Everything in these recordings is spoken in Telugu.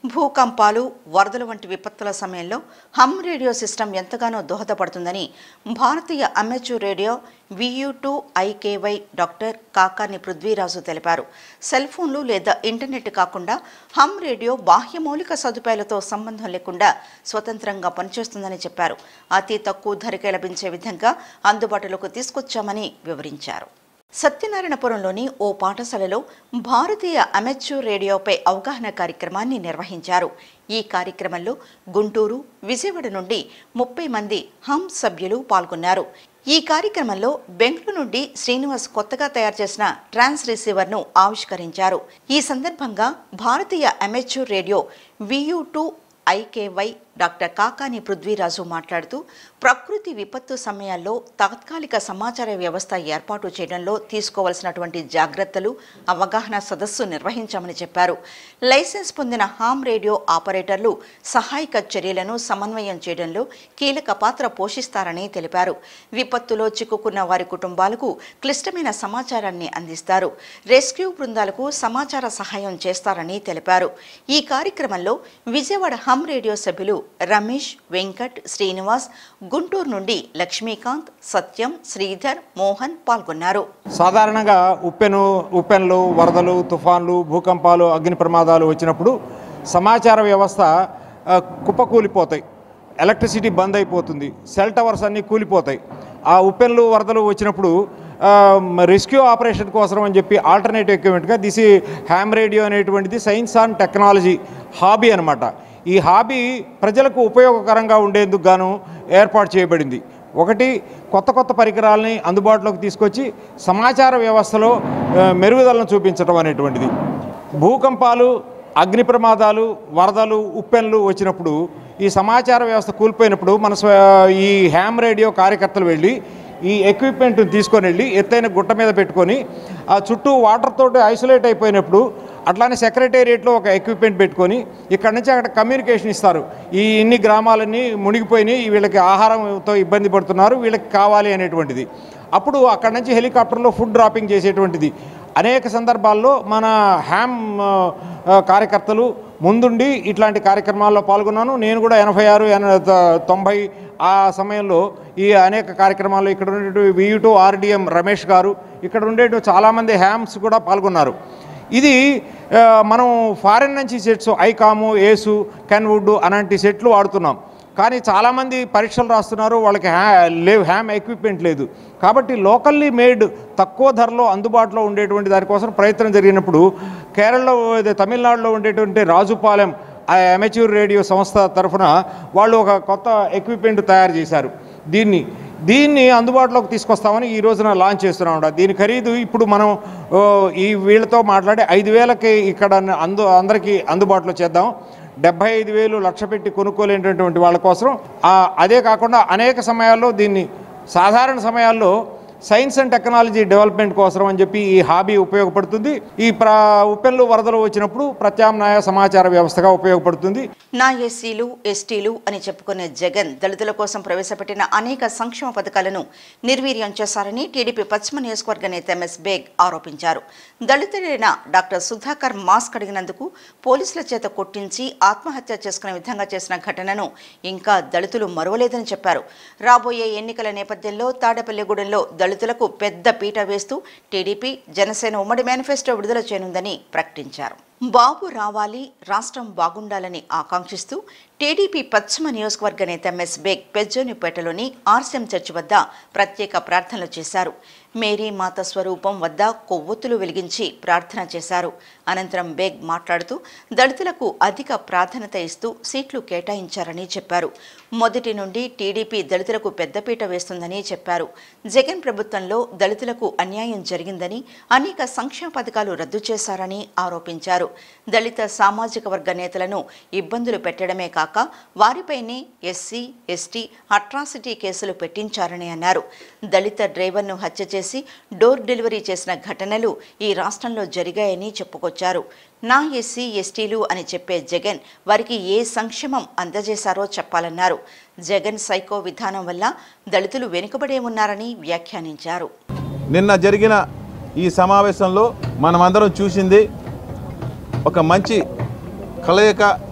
భూకంపాలు వరదలు వంటి విపత్తుల సమయంలో హమ్ రేడియో సిస్టమ్ ఎంతగానో దోహదపడుతుందని భారతీయ amateur radio V U two I K Y doctor Kakani Prithviraju తెలిపారు సెల్ ఫోన్లు లేదా ఇంటర్నెట్ కాకుండా హమ్ రేడియో బాహ్య మౌలిక సదుపాయాలతో సంబంధం లేకుండా స్వతంత్రంగా పనిచేస్తుందని చెప్పారు అతి తక్కువ ధరకే లభించే విధంగా అందుబాటులోకి తీసుకొచ్చామని వివరించారు సత్యనారాయణపురంలోని ఓ పాఠశాలలో భారతీయ అమెచ్యూర్ రేడియోపై అవగాహన కార్యక్రమాన్ని నిర్వహించారు ఈ కార్యక్రమంలో గుంటూరు విజయవాడ నుండి ముప్పై మంది హమ్ సభ్యులు పాల్గొన్నారు ఈ కార్యక్రమంలో బెంగళూరు నుండి శ్రీనివాస్ కొత్తగా తయారు చేసిన ట్రాన్స్ రిసీవర్ను ఆవిష్కరించారు ఈ సందర్భంగా భారతీయ amateur radio V U two I K Y doctor Kakani Prithviraju మాట్లాడుతూ ప్రకృతి విపత్తు సమయాల్లో తాత్కాలిక సమాచార వ్యవస్థ ఏర్పాటు చేయడంలో తీసుకోవలసినటువంటి జాగ్రత్తలు అవగాహన సదస్సు నిర్వహించామని చెప్పారు లైసెన్స్ పొందిన హామ్ రేడియో ఆపరేటర్లు సహాయక చర్యలను సమన్వయం చేయడంలో కీలక పాత్ర పోషిస్తారని తెలిపారు విపత్తులో చిక్కుకున్న వారి కుటుంబాలకు క్లిష్టమైన సమాచారాన్ని అందిస్తారు రెస్క్యూ బృందాలకు సమాచార సహాయం చేస్తారని తెలిపారు ఈ కార్యక్రమంలో విజయవాడ హమ్ రేడియో సభ్యులు రమేష్ వెంకట్ శ్రీనివాస్ గుంటూరు నుండి లక్ష్మీకాంత్ సత్యం శ్రీధర్ మోహన్ పాల్గొన్నారు సాధారణంగా ఉప్పెను ఉప్పెన్లు వరదలు తుఫాన్లు భూకంపాలు అగ్ని ప్రమాదాలు వచ్చినప్పుడు సమాచార వ్యవస్థ ఆ, కుప్పకూలిపోతాయి ఎలక్ట్రిసిటీ బంద్ అయిపోతుంది సెల్ టవర్స్ అన్నీ కూలిపోతాయి ఆ ఉప్పెన్లు వరదలు వచ్చినప్పుడు ఆ, రెస్క్యూ ఆపరేషన్ కోసం అని చెప్పి ఆల్టర్నేటివ్ ఎక్విప్మెంట్గా దిస్ ఈ హ్యామ్ రేడియో అనేటువంటిది సైన్స్ అండ్ టెక్నాలజీ హాబీ అనమాట ఈ హాబీ ప్రజలకు ఉపయోగకరంగా ఉండేందుకు గాను ఏర్పాటు చేయబడింది ఒకటి కొత్త కొత్త పరికరాలని అందుబాటులోకి తీసుకొచ్చి సమాచార వ్యవస్థలో ఆ, మెరుగుదలను చూపించడం అనేటువంటిది భూకంపాలు అగ్ని ప్రమాదాలు వరదలు ఉప్పెన్లు వచ్చినప్పుడు ఈ సమాచార వ్యవస్థ కూలిపోయినప్పుడు మన స్వ- ఈ హ్యామ్ రేడియో కార్యకర్తలు వెళ్ళి ఈ ఎక్విప్మెంట్ని తీసుకొని వెళ్ళి ఎత్తైన గుట్ట మీద పెట్టుకొని ఆ చుట్టూ వాటర్ తోటి ఐసోలేట్ అయిపోయినప్పుడు అట్లానే సెక్రటేరియట్లో ఒక ఎక్విప్మెంట్ పెట్టుకొని ఇక్కడ నుంచి అక్కడ కమ్యూనికేషన్ ఇస్తారు ఈ ఇన్ని గ్రామాలన్నీ మునిగిపోయినాయి వీళ్ళకి ఆహారంతో ఇబ్బంది పడుతున్నారు వీళ్ళకి కావాలి అనేటువంటిది అప్పుడు అక్కడ నుంచి హెలికాప్టర్లో ఫుడ్ డ్రాపింగ్ చేసేటువంటిది అనేక సందర్భాల్లో మన హ్యామ్ ఆ, ఆ, కార్యకర్తలు ముందుండి ఇట్లాంటి కార్యక్రమాల్లో పాల్గొన్నాను నేను కూడా ఎనభై ఆరు ఎన- త- తొంభై ఆ సమయంలో ఈ అనేక కార్యక్రమాల్లో ఇక్కడ ఉండేటువంటి వియూ ఆర్డిఎం రమేష్ గారు ఇక్కడ ఉండేటు చాలామంది హ్యామ్స్ కూడా పాల్గొన్నారు ఇది ఆ, మనం ఫారిన్ నుంచి సెట్స్ ఐకాము ఏసు కెన్వుడ్ అలాంటి సెట్లు వాడుతున్నాం కానీ చాలామంది పరీక్షలు రాస్తున్నారు వాళ్ళకి హ్యా లేవు హ్యామ్ ఎక్విప్మెంట్ లేదు కాబట్టి లోకల్లీ మేడ్ తక్కువ ధరలో అందుబాటులో ఉండేటువంటి దానికోసం ప్రయత్నం జరిగినప్పుడు కేరళలో అదే తమిళనాడులో ఉండేటువంటి రాజుపాలెం ఆ అమెచ్యూర్ రేడియో సంస్థ తరఫున వాళ్ళు ఒక కొత్త ఎక్విప్మెంట్ తయారు చేశారు దీన్ని దీన్ని అందుబాటులోకి తీసుకొస్తామని ఈ రోజున లాంచ్ చేస్తున్నాం దీని ఖరీదు ఇప్పుడు మనం ఓ, ఈ వీళ్ళతో మాట్లాడి ఐదు వేలకి ఇక్కడ అందు అందరికీ అందుబాటులో చేద్దాం డెబ్బై ఐదు వేలు లక్ష పెట్టి కొనుక్కోలేనటువంటి వాళ్ళ కోసం ఆ, అదే కాకుండా అనేక సమయాల్లో దీన్ని సాధారణ సమయాల్లో సైన్స్ అండ్ టెక్నాలజీ డెవలప్మెంట్ కోసం అని చెప్పి ఈ హాబీ ఉపయోగపడుతుంది ఈ ప్ర ఉప్పెన్లు వరదలు వచ్చినప్పుడు ప్రత్యామ్నాయ సమాచార వ్యవస్థగా ఉపయోగపడుతుంది నా ఎస్సీలు ఎస్టీలు అని చెప్పుకునే జగన్ దళితుల కోసం ప్రవేశపెట్టిన అనేక సంక్షేమ పథకాలను నిర్వీర్యం చేశారని టీడీపీ పశ్చిమ నియోజకవర్గ నేత ఎంఎస్ బేగ్ ఆరోపించారు దళితుడైన డాక్టర్ సుధాకర్ మాస్క్ అడిగినందుకు పోలీసుల చేత కొట్టించి ఆత్మహత్య చేసుకునే విధంగా చేసిన ఘటనను ఇంకా దళితులు మరువలేదని చెప్పారు రాబోయే ఎన్నికల నేపథ్యంలో తాడపల్లిగూడెంలో దళితులకు పెద్ద పీట వేస్తూ టీడీపీ జనసేన ఉమ్మడి మేనిఫెస్టో విడుదల చేయనుందని ప్రకటించారు బాబు రావాలి రాష్ట్రం బాగుండాలని ఆకాంక్షిస్తూ టీడీపీ పశ్చిమ నియోజకవర్గ నేత ఎంఎస్ బేగ్ పెజ్జోనిపేటలోని ఆర్సీఎం చర్చి వద్ద ప్రత్యేక ప్రార్థనలు చేశారు మేరీ మాత స్వరూపం వద్ద కొవ్వొత్తులు వెలిగించి ప్రార్థన చేశారు అనంతరం బేగ్ మాట్లాడుతూ దళితులకు అధిక ప్రాధాన్యత ఇస్తూ సీట్లు కేటాయించారని చెప్పారు మొదటి నుండి టీడీపీ దళితులకు పెద్దపీట వేస్తుందని చెప్పారు జగన్ ప్రభుత్వంలో దళితులకు అన్యాయం జరిగిందని అనేక సంక్షేమ పథకాలు రద్దు చేశారని ఆరోపించారు దళిత సామాజిక వర్గ నేతలను ఇబ్బందులు పెట్టడమే కాక వారిపైనే ఎస్సీ ఎస్టీ అట్రాసిటీ కేసులు పెట్టించారని అన్నారు దళిత డ్రైవర్ను హత్య చేసి డోర్ డెలివరీ చేసిన ఘటనలు ఈ రాష్ట్రంలో జరిగాయని చెప్పుకొచ్చారు నా ఎస్సీ ఎస్టీలు అని చెప్పే జగన్ వారికి ఏ సంక్షేమం అందజేశారో చెప్పాలన్నారు జగన్ సైకో విధానం వల్ల దళితులు వెనుకబడే ఉన్నారని వ్యాఖ్యానించారు నిన్న జరిగిన ఈ సమావేశంలో మనమందరం చూసింది ఒక మంచి కలయిక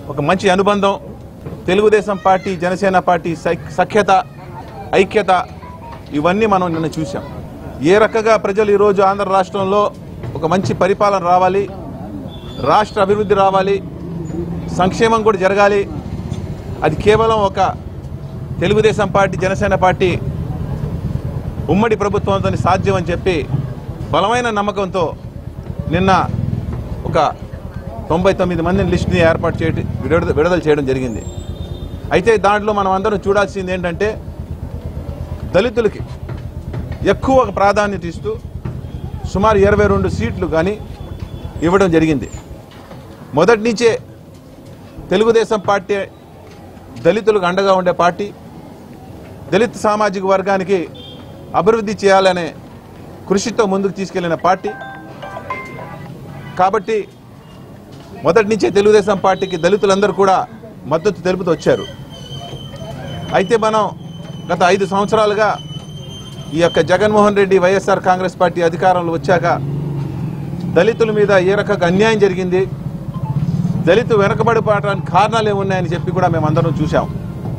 ఒక మంచి అనుబంధం తెలుగుదేశం పార్టీ జనసేన పార్టీ సై- సఖ్యత ఐక్యత ఇవన్నీ మనం నిన్న చూసాం ఏ రకంగా ప్రజలు ఈరోజు ఆంధ్ర రాష్ట్రంలో ఒక మంచి పరిపాలన రావాలి రాష్ట్ర అభివృద్ధి రావాలి సంక్షేమం కూడా జరగాలి అది కేవలం ఒక తెలుగుదేశం పార్టీ జనసేన పార్టీ ఉమ్మడి ప్రభుత్వంతో సాధ్యం అని చెప్పి బలమైన నమ్మకంతో నిన్న ఒక తొంభై తొమ్మిది మందిని లిస్టుని ఏర్పాటు చేయడం విడుదల విడుదల చేయడం జరిగింది అయితే దాంట్లో మనం అందరం చూడాల్సింది ఏంటంటే దళితులకి ఎక్కువ ప్రాధాన్యత ఇస్తూ సుమారు ఇరవై రెండు సీట్లు కానీ ఇవ్వడం జరిగింది మొదటి నుంచే తెలుగుదేశం పార్టీ దళితులకు అండగా ఉండే పార్టీ దళిత సామాజిక వర్గానికి అభివృద్ధి చేయాలనే కృషితో ముందుకు తీసుకెళ్లిన పార్టీ కాబట్టి మొదటి నుంచే తెలుగుదేశం పార్టీకి దళితులందరూ కూడా మద్దతు తెలుపుతూ వచ్చారు అయితే మనం గత ఐదు సంవత్సరాలుగా ఈ యొక్క జగన్మోహన్ రెడ్డి వైఎస్ఆర్ కాంగ్రెస్ పార్టీ అధికారంలో వచ్చాక దళితుల మీద ఏ రకంగా అన్యాయం జరిగింది దళితు వెనకబడిపోవడానికి కారణాలు ఏమున్నాయని చెప్పి కూడా మేము అందరం చూసాం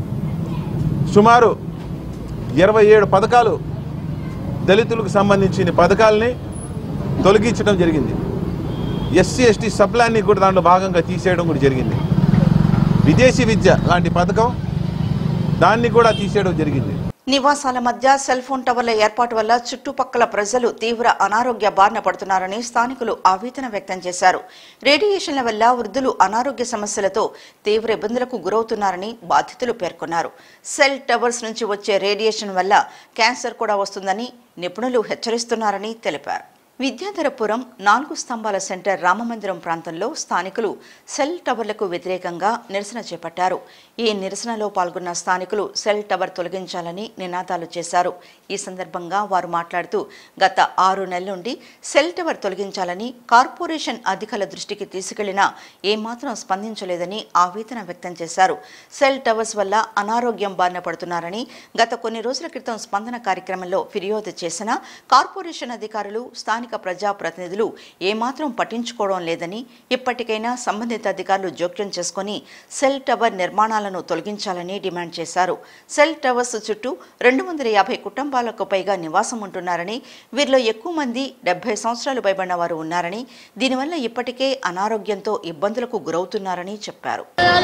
సుమారు ఇరవై ఏడు పథకాలు దళితులకు సంబంధించిన పథకాలని తొలగించడం జరిగింది ఎస్సీ ఎస్టీ సప్లాన్ని కూడా దాంట్లో భాగంగా తీసేయడం కూడా జరిగింది విదేశీ విద్య లాంటి పథకం దాన్ని కూడా తీసేయడం జరిగింది నివాసాల మధ్య సెల్ ఫోన్ టవర్ల ఏర్పాటు వల్ల చుట్టుపక్కల ప్రజలు తీవ్ర అనారోగ్య బారిన పడుతున్నారని స్థానికులు ఆవేదన వ్యక్తం చేశారు రేడియేషన్ల వల్ల వృద్ధులు అనారోగ్య సమస్యలతో తీవ్ర ఇబ్బందులకు గురవుతున్నారని బాధితులు పేర్కొన్నారు సెల్ టవర్స్ నుంచి వచ్చే రేడియేషన్ వల్ల క్యాన్సర్ కూడా వస్తుందని నిపుణులు హెచ్చరిస్తున్నారని తెలిపారు విద్యాధరపురం నాలుగు స్తంభాల సెంటర్ రామమందిరం ప్రాంతంలో స్థానికులు సెల్ టవర్లకు వ్యతిరేకంగా నిరసన చేపట్టారు ఈ నిరసనలో పాల్గొన్న స్థానికులు సెల్ టవర్ తొలగించాలని నినాదాలు చేశారు ఈ సందర్భంగా వారు మాట్లాడుతూ గత ఆరు నెలల నుండి సెల్ టవర్ తొలగించాలని కార్పొరేషన్ అధికారుల దృష్టికి తీసుకెళ్లినా ఏమాత్రం స్పందించలేదని ఆవేదన వ్యక్తం చేశారు సెల్ టవర్స్ వల్ల అనారోగ్యం బారిన పడుతున్నారని గత కొన్ని రోజుల క్రితం స్పందన కార్యక్రమంలో ఫిర్యాదు చేసినా కార్పొరేషన్ అధికారులు స్థానిక ప్రజాప్రతినిధులు ఏమాత్రం పట్టించుకోవడం లేదని ఇప్పటికైనా సంబంధిత అధికారులు జోక్యం చేసుకుని సెల్ టవర్ నిర్మాణాలను తొలగించాలని డిమాండ్ చేశారు సెల్ టవర్స్ చుట్టూ రెండు వందల యాభై కుటుంబాలకు పైగా నివాసం ఉంటున్నారని వీరిలో ఎక్కువ మంది డెబ్బై సంవత్సరాలు పైబడిన వారు ఉన్నారని దీనివల్ల ఇప్పటికే అనారోగ్యంతో ఇబ్బందులకు గురవుతున్నారని చెప్పారు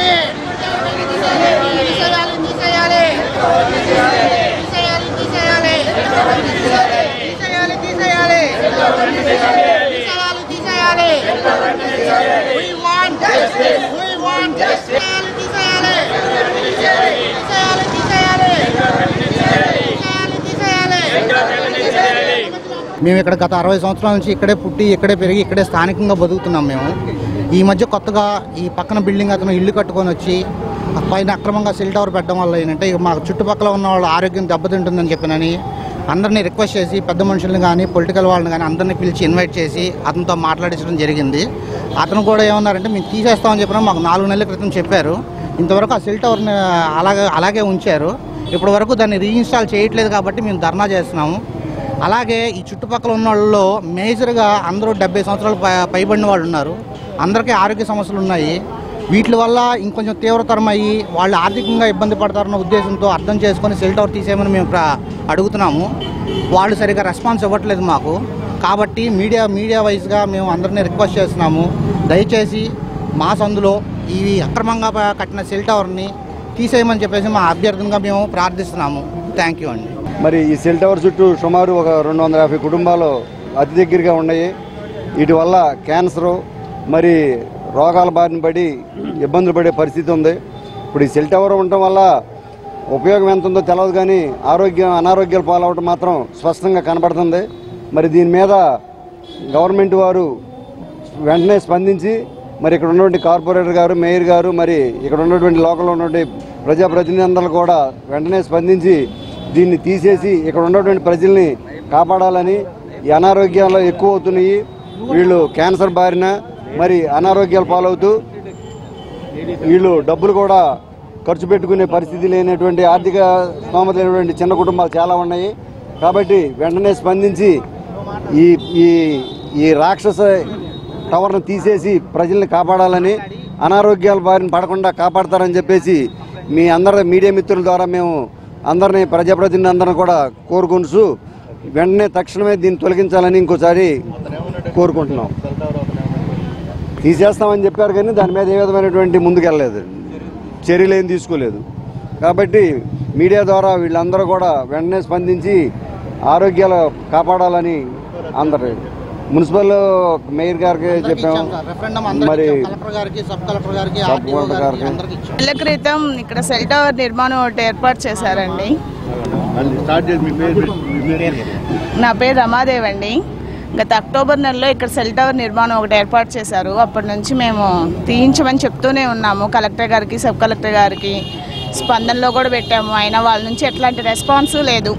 తీసేయాలి తీసేయాలి తీసేయాలి తీసేయాలి తీసేయాలి తీసేయాలి తీసేయాలి తీసేయాలి We want justice. We want justice. తీసేయాలి తీసేయాలి తీసేయాలి తీసేయాలి తీసేయాలి మేము ఇక్కడ గత అరవై సంవత్సరాల నుంచి ఇక్కడే పుట్టి ఇక్కడే పెరిగి ఇక్కడే స్థానికంగా బతుకుతున్నాం మేము ఈ మధ్య కొత్తగా ఈ పక్కన బిల్డింగ్ అతను ఇల్లు కట్టుకొని వచ్చి ఆ పైన అక్రమంగా సెల్ టవర్ పెట్టడం వల్ల ఏంటంటే ఇక మా చుట్టుపక్కల ఉన్న వాళ్ళ ఆరోగ్యం దెబ్బతింటుందని చెప్పినని అందరినీ రిక్వెస్ట్ చేసి పెద్ద మనుషుల్ని కానీ పొలిటికల్ వాళ్ళని కానీ అందరినీ పిలిచి ఇన్వైట్ చేసి అతనితో మాట్లాడించడం జరిగింది అతను కూడా ఏమన్నారంటే మేము తీసేస్తామని చెప్పినా మాకు నాలుగు నెలల క్రితం చెప్పారు ఇంతవరకు ఆ సెల్ టవర్ని అలాగే అలాగే ఉంచారు ఇప్పటి వరకు దాన్ని రీఇన్స్టాల్ చేయట్లేదు కాబట్టి మేము ధర్నా చేస్తున్నాము అలాగే ఈ చుట్టుపక్కల ఉన్న వాళ్ళలో మేజర్గా అందరూ డెబ్బై సంవత్సరాలు పై- పైబడిన వాళ్ళు ఉన్నారు అందరికీ ఆరోగ్య సమస్యలు ఉన్నాయి వీటి వల్ల ఇంకొంచెం తీవ్రతరం అయ్యి వాళ్ళు ఆర్థికంగా ఇబ్బంది పడతారన్న ఉద్దేశంతో అర్థం చేసుకొని సెల్ టవర్ తీసేయమని మేము ప్ర- అడుగుతున్నాము వాళ్ళు సరిగా రెస్పాన్స్ ఇవ్వట్లేదు మాకు కాబట్టి మీడియా మీడియా వైజ్గా మేము అందరినీ రిక్వెస్ట్ చేస్తున్నాము దయచేసి మా సందులో ఈ అక్రమంగా ప- కట్టిన సెల్ టవర్ని తీసేయమని చెప్పేసి మా అభ్యర్థనగా మేము ప్రార్థిస్తున్నాము థ్యాంక్ యూ అండి మరి ఈ సెల్ టవర్ చుట్టూ సుమారు ఒక రెండు వందల యాభై కుటుంబాలు అతి దగ్గరగా ఉన్నాయి వీటి వల్ల క్యాన్సరు మరి రోగాల బారిన పడి ఇబ్బందులు పడే పరిస్థితి ఉంది ఇప్పుడు ఈ సెల్ టవర్ ఉండటం వల్ల ఉపయోగం ఎంత ఉందో తెలియదు కానీ ఆరోగ్యం అనారోగ్యాలు పాలవటం మాత్రం స్పష్టంగా కనబడుతుంది మరి దీని మీద గవర్నమెంట్ వారు వెంటనే స్పందించి మరి ఇక్కడ ఉన్నటువంటి కార్పొరేటర్ గారు మేయర్ గారు మరి ఇక్కడ ఉన్నటువంటి లోకల్లో ఉన్నటువంటి ప్రజాప్రతినిధులందరూ కూడా వెంటనే స్పందించి దీన్ని తీసేసి ఇక్కడ ఉన్నటువంటి ప్రజల్ని కాపాడాలని ఈ అనారోగ్యాలు ఎక్కువ అవుతున్నాయి వీళ్ళు క్యాన్సర్ బారిన మరి అనారోగ్యాలు పాలవుతూ వీళ్ళు డబ్బులు కూడా ఖర్చు పెట్టుకునే పరిస్థితి లేనటువంటి ఆర్థిక స్తోమత లేనటువంటి చిన్న కుటుంబాలు చాలా ఉన్నాయి కాబట్టి వెంటనే స్పందించి ఈ ఈ ఈ రాక్షస టవర్ను తీసేసి ప్రజల్ని కాపాడాలని అనారోగ్యాల బారిన పడకుండా కాపాడతారని చెప్పేసి మీ అందరి మీడియా మిత్రుల ద్వారా మేము అందరినీ ప్రజాప్రతినిధి అందరిని కూడా కోరుకుంటూ వెంటనే తక్షణమే దీన్ని తొలగించాలని ఇంకోసారి కోరుకుంటున్నాం తీసేస్తామని చెప్పారు కానీ దాని మీద ఏ విధమైనటువంటి ముందుకెళ్ళలేదు చర్యలు ఏం తీసుకోలేదు కాబట్టి మీడియా ద్వారా వీళ్ళందరూ కూడా వెంటనే స్పందించి ఆరోగ్యాలు కాపాడాలని అందరు మున్సిపల్ మేయర్ గారికి చెప్పాము రెఫరెండం మరి అందరికి కలెక్టర్ గారికి సబ్ కలెక్టర్ గారికి సబ్ ఆర్టీఓ కలెక్టర్ గారికి గారికి. అందరికి ఇచ్చాం నెల క్రితం ఇక్కడ సెల్ టవర్ నిర్మాణం ఒకటి ఏర్పాటు చేశారండి నా పేరు రమాదేవ్ అండి గత అక్టోబర్ నెలలో ఇక్కడ సెల్ టవర్ నిర్మాణం ఒకటి ఏర్పాటు చేశారు అప్పటి నుంచి మేము తీయించమని చెప్తూనే ఉన్నాము కలెక్టర్ గారికి సబ్ కలెక్టర్ గారికి స్పందనలో కూడా పెట్టాము అయినా వాళ్ళ నుంచి ఎట్లాంటి రెస్పాన్స్ లేదు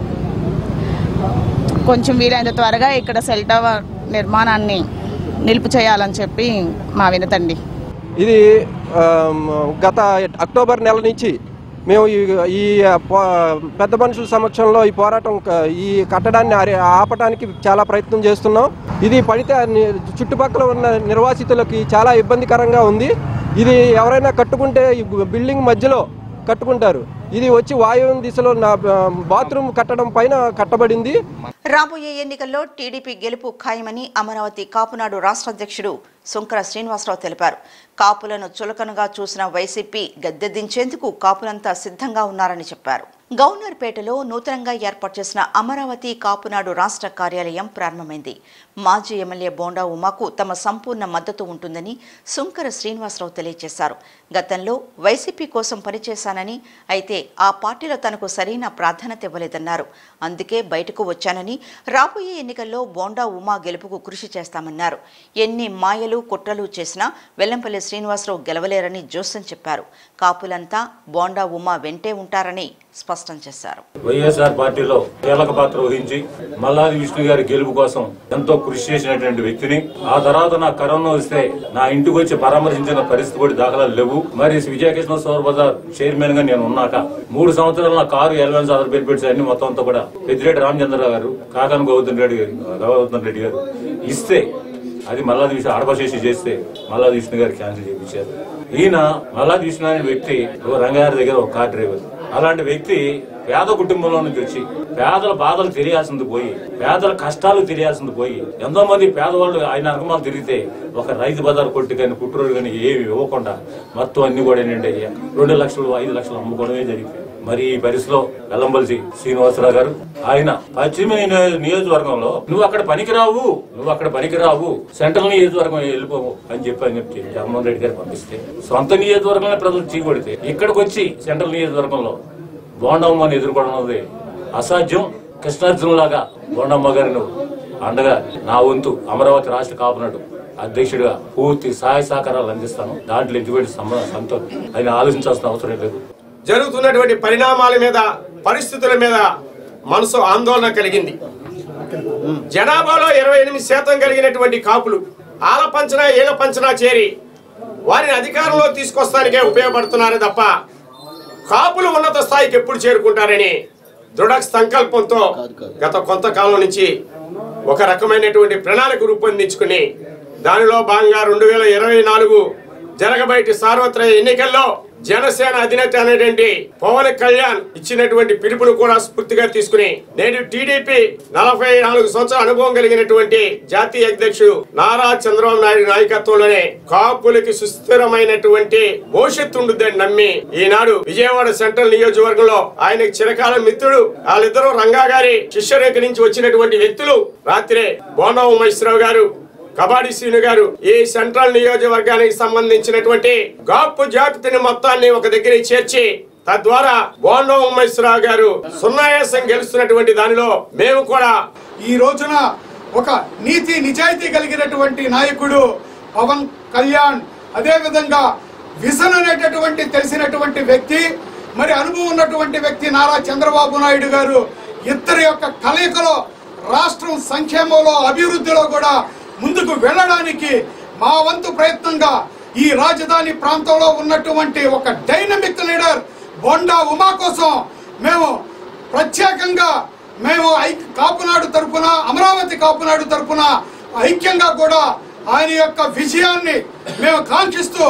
కొంచెం వీలైనంత త్వరగా ఇక్కడ సెల్ టవర్ నిర్మాణాన్ని నిలుపు చేయాలని చెప్పి మా వినతండి ఇది ఆమ్, గత అక్టోబర్ నెల నుంచి మేము ఈ ఈ పో- పెద్ద మనుషుల సమక్షంలో ఈ పోరాటం క- ఈ కట్టడాన్ని అరి- ఆపటానికి చాలా ప్రయత్నం చేస్తున్నాం ఇది పడితే ని- చుట్టుపక్కల ఉన్న నిర్వాసితులకి చాలా ఇబ్బందికరంగా ఉంది ఇది ఎవరైనా కట్టుకుంటే ఈ బిల్డింగ్ మధ్యలో కట్టుకుంటారు ఇది వచ్చి వాయువ్యం దిశలో నా బాత్రూమ్ కట్టడం పైన కట్టబడింది రాబోయే ఎన్నికల్లో టీడీపీ గెలుపు ఖాయమని అమరావతి కాపునాడు రాష్ట్ర అధ్యక్షుడు సుంకర శ్రీనివాసరావు తెలిపారు కాపులను చులకనగా చూసిన వైసీపీ గద్దె దించేందుకు కాపులంతా సిద్ధంగా ఉన్నారని చెప్పారు గౌనర్పేటలో నూతనంగా ఏర్పాటు చేసిన అమరావతి కాపునాడు రాష్ట్ర కార్యాలయం ప్రారంభమైంది మాజీ ఎమ్మెల్యే బోండా ఉమాకు తమ సంపూర్ణ మద్దతు ఉంటుందని సుంకర శ్రీనివాసరావు తెలియజేశారు గతంలో వైసీపీ కోసం పనిచేశానని అయితే ఆ పార్టీలో తనకు సరైన ప్రాధాన్యత ఇవ్వలేదన్నారు అందుకే బయటకు వచ్చానని రాబోయే ఎన్నికల్లో బోండా ఉమా గెలుపుకు కృషి చేస్తామన్నారు ఎన్ని మాయలు కుట్రలు చేసినా వెల్లంపల్లి శ్రీనివాసరావు గెలవలేరని జోస్యం చెప్పారు కాపులంతా బోండా ఉమా వెంటే ఉంటారని స్పష్టం చేశారు వైఎస్ఆర్ పార్టీలో కీలక పాత్ర వహించి మల్లాది విష్ణు గారి గెలుపు కోసం ఎంతో కృషి చేసినటువంటి వ్యక్తిని ఆ తర్వాత నా కరోనా వస్తే నా ఇంటికి వచ్చి పరామర్శించిన పరిస్థితి కూడా దాఖలాలు లేవు మరి విజయకృష్ణ సౌర్ బజార్ చైర్మన్ గా నేను ఉన్నాక మూడు సంవత్సరాలు నా కారు ఎలవెన్స్ అదర్ బెనిఫిట్స్ అన్ని మొత్తం అంతా కూడా పెద్దిరెడ్డి రామచంద్రరావు గారు కాకాని గౌతమ్ రెడ్డి గౌతమ్ రెడ్డి గారు ఇస్తే అది మల్లాది విష్ణు ఆడపశేషి చేస్తే మల్లాది విష్ణు గారు క్యాన్సిల్ చేయించారు ఈయన మల్లాది విష్ణు అనే వ్యక్తి ఓ రంగారి దగ్గర ఒక కార్ డ్రైవర్ అలాంటి వ్యక్తి పేద కుటుంబంలో నుంచి వచ్చి పేదల బాధలు తెలియాల్సింది పోయి పేదల కష్టాలు తెలియాల్సింది పోయి ఎంతో మంది పేదవాళ్ళు ఆయన అనుకమాలు తిరిగితే ఒక రైతు బజార్ కొట్టి కానీ పుట్టురోడు కానీ ఏమి ఇవ్వకుండా మొత్తం అన్ని కూడా ఏంటంటే రెండు లక్షలు ఐదు లక్షలు అమ్ముకోవడమే జరిగింది మరి ఈ పరిస్థితిలో వెల్లంబల్సి శ్రీనివాసరావు గారు ఆయన పశ్చిమ నియో- నియోజకవర్గంలో నువ్వు అక్కడ పనికిరావు నువ్వు అక్కడ పనికిరావు సెంట్రల్ నియోజకవర్గం వెళ్ళిపోవు అని చెప్పి అని చెప్పి జగన్మోహన్ రెడ్డి గారు పంపిస్తే సొంత నియోజకవర్గంలో ప్రజలు చీకొడితే ఇక్కడికి వచ్చి సెంట్రల్ నియోజకవర్గంలో బోండమ్మని ఎదుర్కోవడం అనేది అసాధ్యం కృష్ణార్జునులాగా బోండమ్మ గారిని అండగా నా వంతు అమరావతి రాష్ట్ర కాపునాడు అధ్యక్షుడిగా పూర్తి సహాయ సహకారాలు అందిస్తాను దాంట్లో ఎటువంటి సంబంధం సంతోషం ఆయన ఆలోచించాల్సిన అవసరం లేదు జరుగుతున్నటువంటి పరిణామాల మీద పరిస్థితుల మీద మనసు ఆందోళన కలిగింది జనాభాలో ఇరవై ఎనిమిది శాతం కలిగినటువంటి కాపులు ఆల పంచన ఏల పంచన చేరి వారిని అధికారంలో తీసుకొస్తానికే ఉపయోగపడుతున్నారే తప్ప కాపులు ఉన్నత స్థాయికి ఎప్పుడు చేరుకుంటారని దృఢ సంకల్పంతో గత కొంతకాలం నుంచి ఒక రకమైనటువంటి ప్రణాళిక రూపొందించుకుని దానిలో భాగంగా రెండు వేల ఇరవై నాలుగు జరగబయటి సార్వత్రిక ఎన్నికల్లో జనసేన అధినేత అనేటువంటి పవన్ కళ్యాణ్ ఇచ్చినటువంటి పిలుపును కూడా స్ఫూర్తిగా తీసుకుని నేడు టీడీపీ నలభై నాలుగు సంవత్సరాల అనుభవం కలిగినటువంటి జాతీయ అధ్యక్షుడు నారా చంద్రబాబు నాయుడు నాయకత్వంలోనే కాపులకి సుస్థిరమైనటువంటి భవిష్యత్తు ఉంటుందని నమ్మి ఈనాడు విజయవాడ సెంట్రల్ నియోజకవర్గంలో ఆయనకు చిరకాల మిత్రుడు వాళ్ళిద్దరూ రంగా గారి శిష్యరేఖ నుంచి వచ్చినటువంటి వ్యక్తులు రాత్రే బోండా ఉమేశ్వరరావు గారు కబాడీ శ్రీను గారు ఈ సెంట్రల్ నియోజకవర్గానికి సంబంధించినటువంటి గాపు జాతిని మొత్తాన్ని ఒక దగ్గర చేర్చి తద్వారా బోండా ఉమేశ్వరరావు గారు సున్నాయాసం గెలుస్తున్నటువంటి దానిలో మేము కూడా ఈ రోజున ఒక నీతి నిజాయితీ కలిగినటువంటి నాయకుడు పవన్ కళ్యాణ్ అదే విధంగా విజన్ అనేటటువంటి తెలిసినటువంటి వ్యక్తి మరి అనుభవం ఉన్నటువంటి వ్యక్తి నారా చంద్రబాబు నాయుడు గారు ఇద్దరి యొక్క కలయికలో రాష్ట్రం సంక్షేమంలో అభివృద్ధిలో కూడా ముందుకు వెళ్ళడానికి మా వంతు ప్రయత్నంగా ఈ రాజధాని ప్రాంతంలో ఉన్నటువంటి ఒక డైనమిక్ లీడర్ బొండా ఉమా కోసం మేము ప్రత్యేకంగా మేము ఐ- కాపునాడు తరపున అమరావతి కాపునాడు తరపున ఐక్యంగా కూడా ఆయన యొక్క విజయాన్ని మేము కాంక్షిస్తూ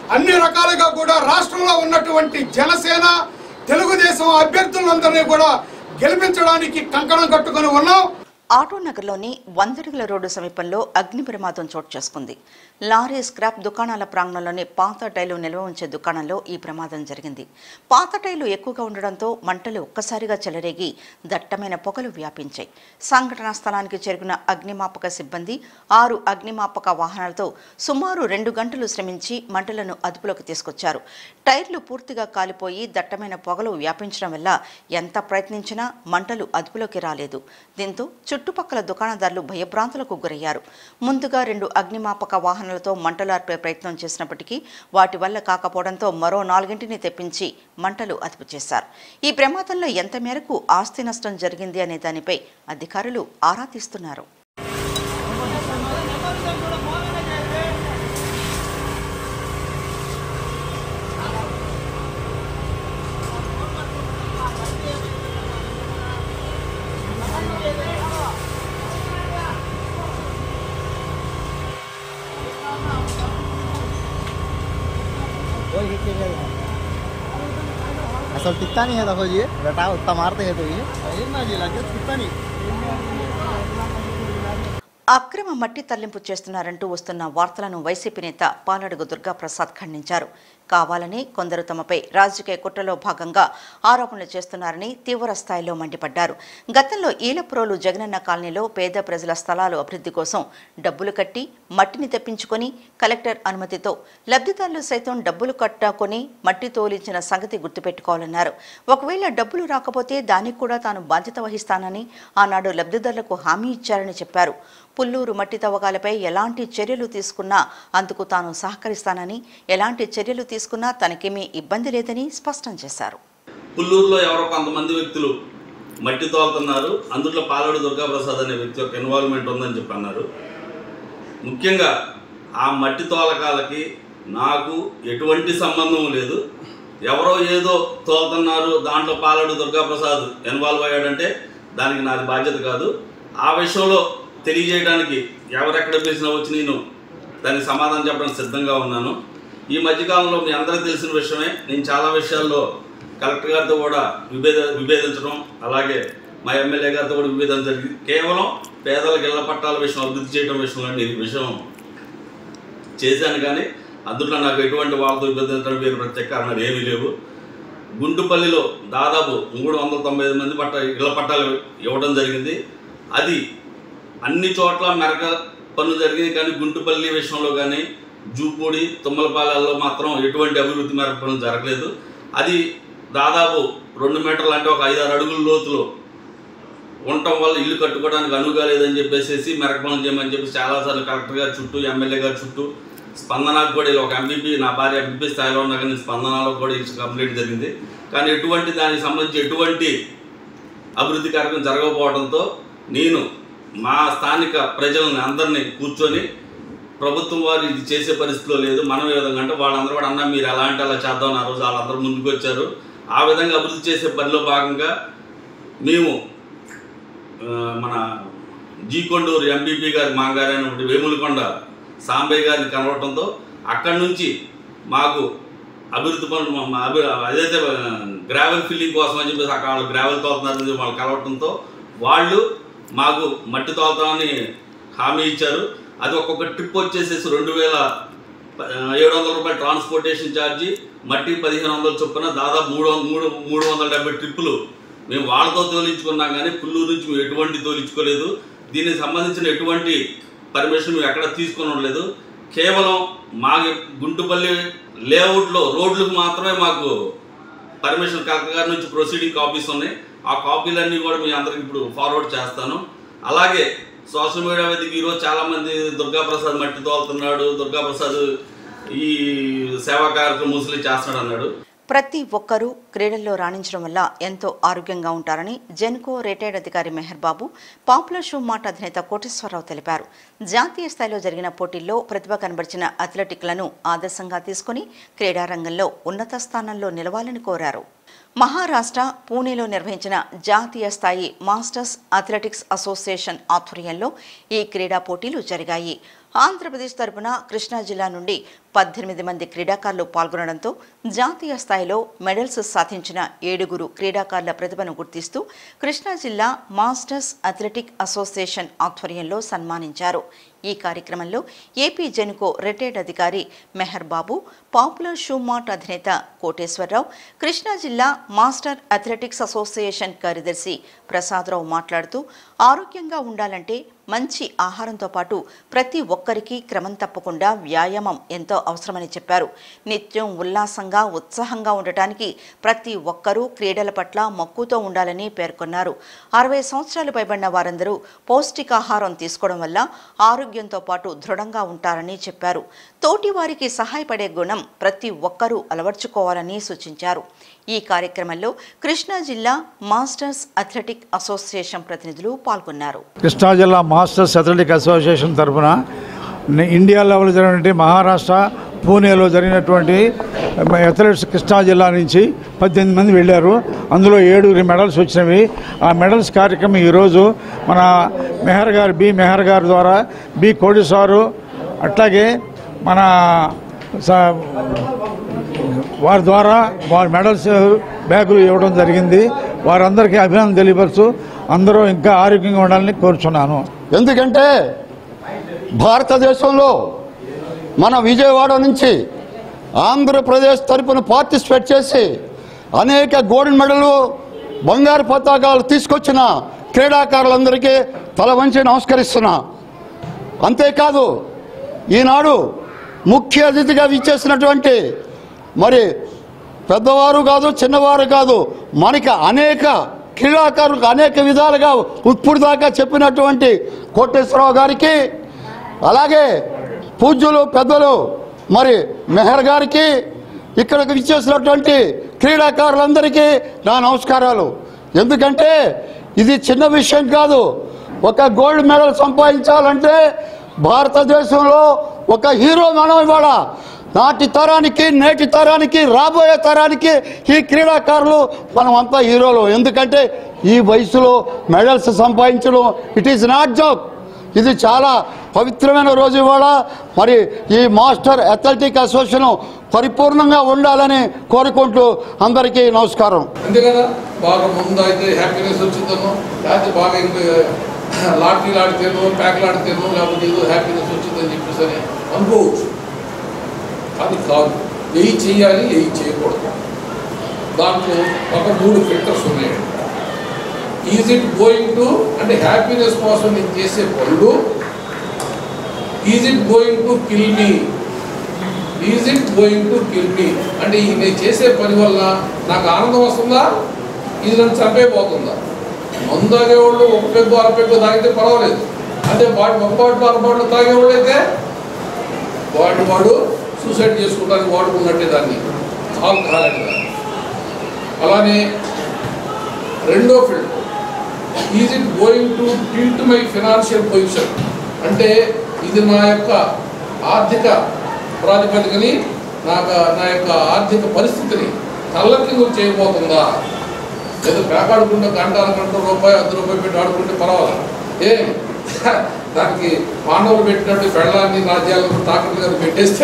అన్ని రకాలుగా కూడా రాష్ట్రంలో ఉన్నటువంటి జనసేన తెలుగుదేశం అభ్యర్థులందరినీ కూడా గెలిపించడానికి కంకణం కట్టుకొని ఉన్నాం ఆటో నగర్లోని వందడుగుల రోడ్డు సమీపంలో అగ్ని ప్రమాదం చోటు చేసుకుంది లారీ స్క్రాప్ దుకాణాల ప్రాంగణంలోని పాత టైలు నిల్వ ఉంచే దుకాణంలో ఈ ప్రమాదం జరిగింది పాత టైలు ఎక్కువగా ఉండడంతో మంటలు ఒక్కసారిగా చెలరేగి దట్టమైన పొగలు వ్యాపించాయి సంఘటనా స్థలానికి చేరుకున్న అగ్నిమాపక సిబ్బంది ఆరు అగ్నిమాపక వాహనాలతో సుమారు రెండు గంటలు శ్రమించి మంటలను అదుపులోకి తీసుకొచ్చారు టైర్లు పూర్తిగా కాలిపోయి దట్టమైన పొగలు వ్యాపించడం వల్ల ఎంత ప్రయత్నించినా మంటలు అదుపులోకి రాలేదు దీంతో చుట్టుపక్కల దుకాణదారులు భయభ్రాంతులకు గురయ్యారు ముందుగా రెండు అగ్నిమాపక వాహనాలతో మంటలార్పే ప్రయత్నం చేసినప్పటికీ వాటి వల్ల కాకపోవడంతో మరో నాలుగింటిని తెప్పించి మంటలు అదుపు చేశారు ఈ ప్రమాదంలో ఎంత మేరకు ఆస్తి నష్టం జరిగింది అనే దానిపై అధికారులు ఆరా తీస్తున్నారు असल टिकता नहीं है देखो ये बेटा उतना मारते हैं तो ये ना जी लगे टिकता नहीं అక్రమ మట్టి తరలింపు చేస్తున్నారంటూ వస్తున్న వార్తలను వైసీపీ నేత పాలడుగు దుర్గాప్రసాద్ ఖండించారు కావాలని కొందరు తమపై రాజకీయ కుట్రలో భాగంగా ఆరోపణలు చేస్తున్నారని తీవ్ర స్థాయిలో మండిపడ్డారు గతంలో ఈలప్రోలు జగనన్న కాలనీలో పేద ప్రజల స్థలాలు అభివృద్ధి కోసం డబ్బులు కట్టి మట్టిని తెప్పించుకొని కలెక్టర్ అనుమతితో లబ్ధిదారులు సైతం డబ్బులు కట్టుకొని మట్టి తోలించిన సంగతి గుర్తుపెట్టుకోవాలన్నారు ఒకవేళ డబ్బులు రాకపోతే దానికి కూడా తాను బాధ్యత వహిస్తానని ఆనాడు లబ్ధిదారులకు హామీ ఇచ్చారని చెప్పారు పుల్లూరు మట్టి తవ్వకాలపై ఎలాంటి చర్యలు తీసుకున్నా అందుకు తాను సహకరిస్తానని ఎలాంటి చర్యలు తీసుకున్నా తనకేమీ ఇబ్బంది లేదని స్పష్టం చేశారు పుల్లూరులో ఎవరో కొంతమంది వ్యక్తులు మట్టి తోలుతున్నారు అందులో పాలడు దుర్గాప్రసాద్ అనే వ్యక్తి యొక్క ఇన్వాల్వ్మెంట్ ఉందని చెప్పి అన్నారు ముఖ్యంగా ఆ మట్టి తోలకాలకి నాకు ఎటువంటి సంబంధం లేదు ఎవరో ఏదో తోలుతున్నారు దాంట్లో పాలడు దుర్గాప్రసాద్ ఇన్వాల్వ్ అయ్యాడంటే దానికి నాది బాధ్యత కాదు ఆ విషయంలో తెలియజేయడానికి ఎవరెక్కడ పిలిచినా వచ్చి నేను దానికి సమాధానం చెప్పడానికి సిద్ధంగా ఉన్నాను ఈ మధ్యకాలంలో మీ అందరికీ తెలిసిన విషయమే నేను చాలా విషయాల్లో కలెక్టర్ గారితో కూడా విభేద విభేదించడం అలాగే మా ఎమ్మెల్యే గారితో కూడా విభేదం జరిగింది కేవలం పేదలకు ఇళ్ల పట్టాల విషయం అభివృద్ధి చేయడం విషయంలో నేను ఈ విషయం చేశాను కానీ అందులో నాకు ఎటువంటి వాళ్ళతో విభేదించడం వేరు ప్రత్యేక కారణాలు ఏమీ లేవు గుంటుపల్లిలో దాదాపు మూడు వందల తొంభై ఐదు మంది పట్ట ఇళ్ల పట్టాలు ఇవ్వడం జరిగింది అది అన్ని చోట్ల మెరక పనులు జరిగింది కానీ గుంటుపల్లి విషయంలో కానీ జూపూడి తుమ్మలపాలెల్లో మాత్రం ఎటువంటి అభివృద్ధి మెరక పనులు జరగలేదు అది దాదాపు రెండు మీటర్లు అంటే ఒక ఐదారు అడుగుల లోతులో ఉండటం వల్ల ఇల్లు కట్టుకోవడానికి అనువుగా లేదని చెప్పేసి మెరక పనులు చేయమని చెప్పి చాలాసార్లు కలెక్టర్ గారి చుట్టూ ఎమ్మెల్యే గారి చుట్టూ స్పందనకు కూడా ఇలా ఒక ఎంపీపీ నా భార్య ఎంపీ స్థాయిలో ఉన్నా కానీ స్పందనలో కూడా ఇచ్చి కంప్లైంట్ జరిగింది కానీ ఎటువంటి దానికి సంబంధించి ఎటువంటి అభివృద్ధి కార్యక్రమం జరగకపోవడంతో నేను మా స్థానిక ప్రజలను అందరినీ కూర్చొని ప్రభుత్వం వారు ఇది చేసే పరిస్థితిలో లేదు మనం ఏ విధంగా అంటే వాళ్ళందరూ కూడా అన్న మీరు ఎలా అంటే అలా చేద్దాం ఆ రోజు వాళ్ళందరూ ముందుకు వచ్చారు ఆ విధంగా అభివృద్ధి చేసే పనిలో భాగంగా మేము ఆ, మన జీ కొండూరు ఎంపీపీ గారి మాంగారు అయినటువంటి వేములకొండ సాంబయ్య గారిని కలవటంతో అక్కడి నుంచి మాకు అభివృద్ధి పనులు మా- మా అభి అదైతే గ్రావెల్ ఫిల్లింగ్ కోసం అని చెప్పేసి అక్కడ వాళ్ళు గ్రావెల్ తోలుతున్నారని వాళ్ళు కలవటంతో వాళ్ళు మాకు మట్టి తోలుతామని హామీ ఇచ్చారు అది ఒక్కొక్క ట్రిప్ వచ్చేసేసి రెండు వేల ఏడు వందల రూపాయల ట్రాన్స్పోర్టేషన్ ఛార్జీ మట్టి పదిహేను వందల చొప్పున దాదాపు మూడు వం- మూడు మూడు వందల డెబ్బై ట్రిప్పులు మేము వాళ్ళతో తోలించుకున్నాం కానీ పుల్లూరు నుంచి మేము ఎటువంటి తోలించుకోలేదు దీనికి సంబంధించిన ఎటువంటి పర్మిషన్ మేము ఎక్కడ తీసుకుని ఉండలేదు కేవలం మా గుంటుపల్లి లేఅవుట్లో రోడ్లకు మాత్రమే మాకు పర్మిషన్ కలెక్టర్ గారి నుంచి ప్రొసీడింగ్ కాపీస్ ఉన్నాయి ఆ కాపీలన్నీ కూడా మీ అందరికి ఇప్పుడు ఫార్వర్డ్ చేస్తాను అలాగే సోషల్ మీడియా వేదిక ఈరోజు చాలామంది దుర్గాప్రసాద్ మట్టి తోలుతున్నాడు దుర్గాప్రసాద్ ఈ సేవా కార్యక్రమం ముసలి చేస్తున్నాడు అన్నాడు ప్రతి ఒక్కరూ క్రీడల్లో రాణించడం వల్ల ఎంతో ఆరోగ్యంగా ఉంటారని జెన్కో రిటైర్డ్ అధికారి మెహర్ బాబు పాపులర్ షూ మాట అధినేత కోటేశ్వరరావు తెలిపారు జాతీయ స్థాయిలో జరిగిన పోటీల్లో ప్రతిభ కనబరిచిన అథ్లెటిక్లను ఆదర్శంగా తీసుకుని క్రీడారంగంలో ఉన్నత స్థానంలో నిలవాలని కోరారు మహారాష్ట్ర పూణేలో నిర్వహించిన జాతీయ స్థాయి మాస్టర్స్ అథ్లెటిక్స్ అసోసియేషన్ ఆధ్వర్యంలో ఈ క్రీడా పోటీలు జరిగాయి ఆంధ్రప్రదేశ్ తరపున కృష్ణా జిల్లా నుండి పద్దెనిమిది మంది క్రీడాకారులు పాల్గొనడంతో జాతీయ స్థాయిలో మెడల్స్ సాధించిన ఏడుగురు క్రీడాకారుల ప్రతిభను గుర్తిస్తూ కృష్ణా జిల్లా మాస్టర్స్ అథ్లెటిక్ అసోసియేషన్ ఆధ్వర్యంలో సన్మానించారు ఈ కార్యక్రమంలో ఏపీ జెనుకో రిటైర్డ్ అధికారి Mehar Babu popular shoe mart అధినేత కోటేశ్వరరావు కృష్ణా జిల్లా మాస్టర్ అథ్లెటిక్స్ అసోసియేషన్ కార్యదర్శి ప్రసాదరావు మాట్లాడుతూ ఆరోగ్యంగా ఉండాలంటే మంచి ఆహారంతో పాటు ప్రతి ఒక్కరికి క్రమం తప్పకుండా వ్యాయామం ఎంతో అవసరమని చెప్పారు నిత్యం ఉల్లాసంగా ఉత్సాహంగా ఉండటానికి ప్రతి ఒక్కరూ క్రీడల పట్ల మక్కువతో ఉండాలని పేర్కొన్నారు అరవై సంవత్సరాలు పైబడిన వారందరూ పౌష్టికాహారం తీసుకోవడం వల్ల ఆరోగ్యంతో పాటు దృఢంగా ఉంటారని చెప్పారు తోటి వారికి సహాయపడే గుణం ప్రతి ఒక్కరూ అలవర్చుకోవాలని సూచించారు ఈ కార్యక్రమంలో కృష్ణా జిల్లా మాస్టర్స్ అథ్లెటిక్ అసోసియేషన్ ప్రతినిధులు పాల్గొన్నారు కృష్ణా జిల్లా మాస్టర్స్ అథ్లెటిక్ అసోసియేషన్ తరఫున ని- ఇండియా లెవెల్ జరిగినటువంటి మహారాష్ట్ర పూణేలో జరిగినటువంటి అథ్లెట్స్ కృష్ణా జిల్లా నుంచి పద్దెనిమిది మంది వెళ్ళారు అందులో ఏడుగురి మెడల్స్ వచ్చినవి ఆ మెడల్స్ కార్యక్రమం ఈరోజు మన మెహర్ గారు బి మెహర్ గారి ద్వారా బి కోడి సారు అట్లాగే మన స- వారి ద్వారా వారి మెడల్స్ బ్యాగులు ఇవ్వడం జరిగింది వారందరికీ అభినందన తెలియపరుస్తూ అందరూ ఇంకా ఆరోగ్యంగా ఉండాలని కోరుచున్నాను ఎందుకంటే భారతదేశంలో మన విజయవాడ నుంచి ఆంధ్రప్రదేశ్ తరపున పార్టిసిపేట్ చేసి అనేక గోల్డ్ మెడలు బంగారు పతాకాలు తీసుకొచ్చిన క్రీడాకారులందరికీ తల వంచి నమస్కరిస్తున్నా అంతేకాదు ఈనాడు ముఖ్య అతిథిగా విచ్చేసినటువంటి మరి పెద్దవారు కాదు చిన్నవారు కాదు మనకి అనేక క్రీడాకారులకు అనేక విధాలుగా ఇప్పుడు దాకా చెప్పినటువంటి కోటేశ్వరరావు గారికి అలాగే పూజ్యులు పెద్దలు మరి మెహర్ గారికి ఇక్కడికి విచ్చేసినటువంటి క్రీడాకారులందరికీ నా నమస్కారాలు ఎందుకంటే ఇది చిన్న విషయం కాదు ఒక గోల్డ్ మెడల్ సంపాదించాలంటే భారతదేశంలో ఒక హీరో మనం ఇవాళ నాటి తరానికి నేటి తరానికి రాబోయే తరానికి ఈ క్రీడాకారులు మనం అంతా హీరోలు ఎందుకంటే ఈ వయసులో మెడల్స్ సంపాదించడం ఇట్ ఈస్ నాట్ జోక్ ఇది చాలా పవిత్రమైన రోజు ఇవాళ మరి ఈ మాస్టర్ అథ్లెటిక్ అసోసియేషన్ పరిపూర్ణంగా ఉండాలని కోరుకుంటూ అందరికీ నమస్కారం అంతే కదా బాగా ముందు అయితే హ్యాపీనెస్ వచ్చిందనో లేకపోతే బాగా ఇంకా లాటరీలు ఆడితేనో ప్యాక్లు ఆడితేనో లేకపోతే ఏదో హ్యాపీనెస్ వచ్చిందని చెప్పేసి అని అనుకోవచ్చు అది కాదు ఏయి చేయాలి ఏయి చేయకూడదు దాంట్లో ఒక మూడు ఫిల్టర్స్ ఉన్నాయండి ఈజ్ ఇట్ గోయింగ్ టు అంటే హ్యాపీనెస్ కోసం నేను చేసే పనులు is it going to kill me is it going to kill me అంటే ఈ నేను చేసే పని వల్ల నాకు ఆనందం వస్తుందా ఇది నన్ను చంపైపోతుందా మందు తాగేవాళ్ళు ఒక పెగ్గు అర పెగ్గు తాగితే పర్వాలేదు అదే వాడు ఒక బాటిల్ అర బాటిల్ తాగేవాళ్ళు అయితే వాడు వాడు సూసైడ్ చేసుకోవడానికి వాడుకున్నట్టే దాన్ని ఆల్కహాల్ అని దాన్ని అలానే రెండో field is it going to tilt my financial position అంటే ఇది నా యొక్క ఆర్థిక ప్రాతిపదికని నాకు నా యొక్క ఆర్థిక పరిస్థితిని తల్లకిందులు చేయబోతుందా ఏదో పేకాడుకుంటే గంట గంట రూపాయి అర్ధ రూపాయి పెట్టి ఆడుకుంటే పర్వాలేదు ఏ దానికి మానవులు పెట్టినట్టు పెళ్ళాన్ని రాజ్యాలను తాకట్టు గారు పెట్టేస్తే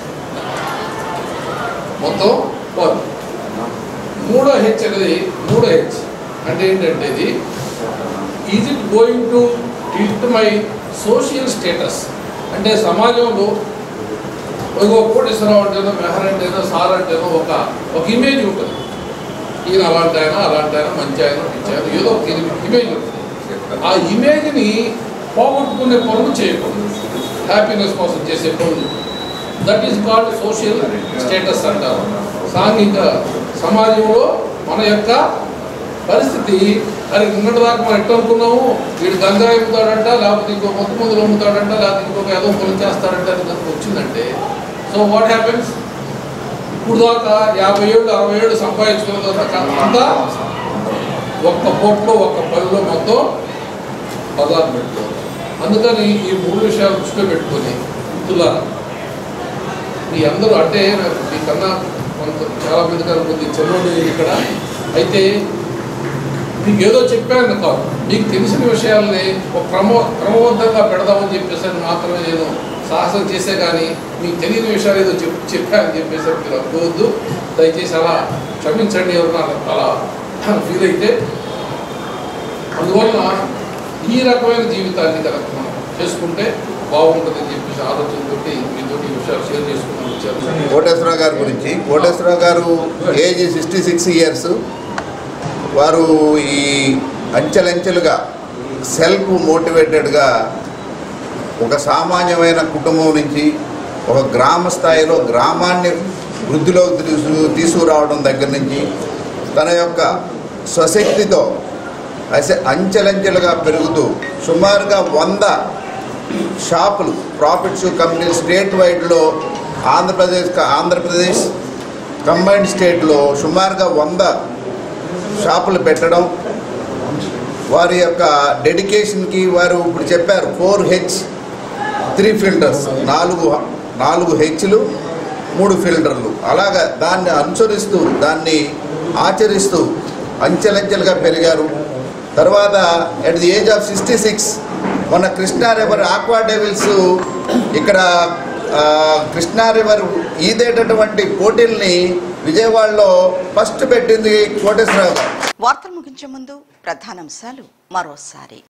మొత్తం పోదు మూడో హెచ్ అనేది మూడో హెచ్ అంటే ఏంటంటే ఇది is it going to tilt my social status అంటే సమాజంలో ఒక కోటేశ్వరరావు అంటేనో మెహర్ అంటేనో సార్ అంటేనో ఒక ఒక ఇమేజ్ ఉంటుంది ఈయన అలాంటి ఆయన అలాంటి ఆయన మంచి ఆయన మంచి ఆయన ఏదో ఒక ఇమేజ్ ఉంటుంది ఆ ఇమేజ్ని పోగొట్టుకునే పనులు చేయకూడదు హ్యాపీనెస్ కోసం చేసే పనులు that is called social status అంటారు సాంఘిక సమాజంలో మన యొక్క పరిస్థితి అది నిన్నటి దాకా మనం ఎట్లా అనుకున్నాము వీడు గంగా అమ్ముతాడంట లేకపోతే ఇంకో మొత్తం మందులు అమ్ముతాడంట లేకపోతే ఇంకొక ఏదో పొలం చేస్తాడంట అని కనుక వచ్చిందంటే సో వాట్ హ్యాపెన్స్ ఇప్పుడు దాకా యాభై ఏళ్ళు అరవై ఏళ్ళు సంపాదించుకున్న తర్వాత అంతా ఒక్క పోట్లో ఒక్క పనిలో మొత్తం పదార్థం పెట్టుకోవాలి అందుకని ఈ మూడు విషయాలు దృష్టిలో పెట్టుకొని మిత్రులారా మీ అందరూ అంటే నాకు మీకన్నా కొంత చాలా మంది కన్నా కొద్ది చదవండి ఇక్కడ అయితే మీకు ఏదో చెప్పాను కాదు మీకు తెలిసిన విషయాల్ని ఒక క్రమ క్రమబద్ధంగా పెడదామని చెప్పేసి అని మాత్రమే నేను సాహసం చేసే కానీ మీకు తెలియని విషయాలు ఏదో చెప్పి చెప్పారని చెప్పేసి మీరు అనుకోవద్దు దయచేసి అలా క్షమించండి ఎవరన్నా అలా ఫీల్ అయితే అందువలన ఈ రకమైన జీవితాన్ని కనుక మనం చేసుకుంటే బాగుంటుందని చెప్పేసి ఆలోచనతో మీతో ఈ విషయాలు షేర్ చేసుకున్నాను వచ్చారు కోటేశ్వరరావు గారి గురించి కోటేశ్వరరావు గారు ఏజ్ సిక్స్టీ సిక్స్ ఇయర్స్ వారు ఈ అంచెలంచెలుగా సెల్ఫ్ మోటివేటెడ్గా ఒక సామాన్యమైన కుటుంబం నుంచి ఒక గ్రామ స్థాయిలో గ్రామాన్ని వృద్ధిలోకి తీసు తీసుకురావడం దగ్గర నుంచి తన యొక్క స్వశక్తితో అసె అంచెలంచెలుగా పెరుగుతూ సుమారుగా వంద షాపులు ప్రాఫిట్ షూ కంపెనీ స్టేట్ వైడ్లో ఆంధ్రప్రదేశ్ ఆంధ్రప్రదేశ్ కంబైన్డ్ స్టేట్లో సుమారుగా వంద షాపులు పెట్టడం వారి యొక్క డెడికేషన్కి వారు ఇప్పుడు చెప్పారు ఫోర్ హెచ్ త్రీ ఫిల్టర్స్ నాలుగు నాలుగు హెచ్లు మూడు ఫిల్టర్లు అలాగా దాన్ని అనుసరిస్తూ దాన్ని ఆచరిస్తూ అంచెలంచెలుగా పెరిగారు తర్వాత at the age of sixty six మొన్న కృష్ణా రివర్ ఆక్వా డెవిల్స్ ఇక్కడ ఆ, కృష్ణా రివర్ ఈదేటటువంటి పోటీల్ని విజయవాడలో ఫస్ట్ పెట్టింది కోటేశ్వరరావు గారు వార్తలు ముగించే ముందు ప్రధానాంశాలు మరోసారి